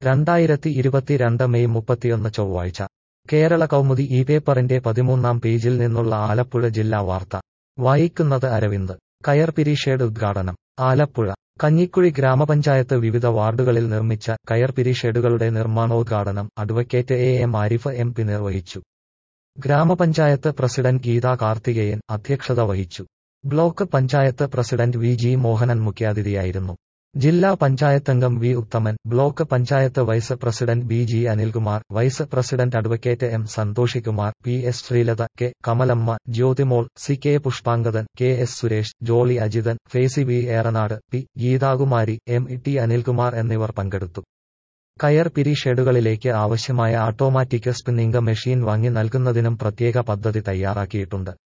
രണ്ടായിരത്തി ഇരുപത്തിരണ്ട് മെയ് മുപ്പത്തിയൊന്ന് ചൊവ്വാഴ്ച കേരള കൗമുദി ഈ പേപ്പറിന്റെ പതിമൂന്നാം പേജിൽ നിന്നുള്ള ആലപ്പുഴ ജില്ലാ വാർത്ത വായിക്കുന്നത് അരവിന്ദ് കയർപിരി ഷേഡ് ഉദ്ഘാടനം ആലപ്പുഴ കഞ്ഞിക്കുഴി ഗ്രാമപഞ്ചായത്ത് വിവിധ വാർഡുകളിൽ നിർമ്മിച്ച കയർപിരി ഷെഡുകളുടെ നിർമ്മാണോദ്ഘാടനം advocate A M Arif M P നിർവഹിച്ചു ഗ്രാമപഞ്ചായത്ത് പ്രസിഡന്റ് ഗീതാ കാർത്തികേയൻ അധ്യക്ഷത വഹിച്ചു block panchayat president V G Mohanan മുഖ്യാതിഥിയായിരുന്നു ജില്ലാ പഞ്ചായത്തംഗം V Uthaman block panchayat vice president B G Anilkumar vice president advocate M Santhoshikumar P S Sreelatha K Kamalamma Jyothimol C K Pushpangadan K S Suresh Jolly Ajithan ഫേസി V Eranad P Geethakumari M T Anilkumar എന്നിവർ പങ്കെടുത്തു കയർ പിരി ഷെഡുകളിലേക്ക് ആവശ്യമായ ഓട്ടോമാറ്റിക് സ്പിന്നിംഗ് മെഷീൻ വാങ്ങി നൽകുന്നതിനും പ്രത്യേക പദ്ധതി തയ്യാറാക്കിയിട്ടുണ്ട്